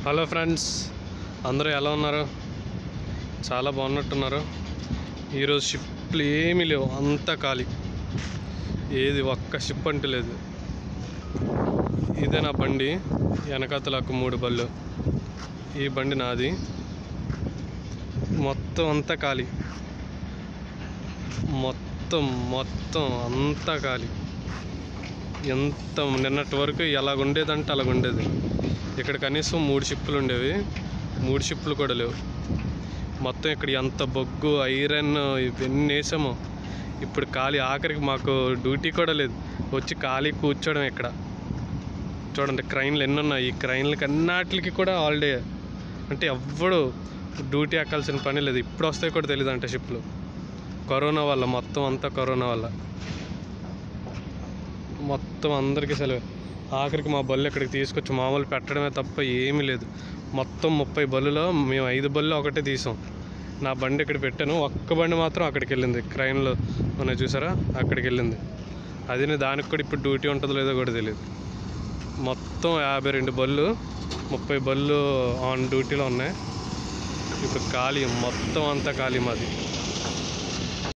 hello friends అందరూ ఎలా ఉన్నారు చాలా బాగున్నట్టున్నారు ఈరోజు షిప్లు ఏమీ లేవు అంతా ఖాళీ ఏది ఒక్క షిప్ అంటూ లేదు ఇదే నా బండి వెనకాతలకు మూడు బళ్ళు ఈ బండి నాది మొత్తం అంతా ఖాళీ మొత్తం మొత్తం అంతా ఖాళీ ఎంత నిన్నటి వరకు ఎలాగ ఉండేదంటే అలాగ ఉండేది ఇక్కడ కనీసం మూడు షిప్పులు ఉండేవి మూడు షిప్పులు కూడా లేవు మొత్తం ఇక్కడ ఎంత బొగ్గు ఐరన్ ఇవన్నీ వేసామో ఇప్పుడు ఖాళీ ఆఖరికి మాకు డ్యూటీ కూడా లేదు వచ్చి ఖాళీ కూర్చోవడం ఇక్కడ చూడండి క్రైన్లు ఎన్ని ఉన్నాయి ఈ క్రైన్లకి అన్నిటికి కూడా హాలిడే అంటే ఎవ్వడు డ్యూటీ ఎక్కాల్సిన పని లేదు ఇప్పుడు వస్తాయి కూడా తెలియదు అంట షిప్లు కరోనా వల్ల మొత్తం అంతా కరోనా వల్ల మొత్తం అందరికీ సెలవు ఆఖరికి మా బళ్ళు ఇక్కడికి తీసుకొచ్చి మామూలు పెట్టడమే తప్ప ఏమీ లేదు మొత్తం ముప్పై బళ్ళులో మేము ఐదు బళ్ళు ఒకటే తీసాం నా బండి ఇక్కడ పెట్టాను ఒక్క బండి మాత్రం అక్కడికి వెళ్ళింది క్రైన్లో ఉన్నాయి చూసారా అక్కడికి వెళ్ళింది అది దానికి కూడా ఇప్పుడు డ్యూటీ ఉంటుందో లేదో కూడా తెలియదు మొత్తం యాభై రెండు బళ్ళు ముప్పై బళ్ళు ఆన్ డ్యూటీలో ఉన్నాయి ఇప్పుడు ఖాళీ మొత్తం అంతా ఖాళీ మాది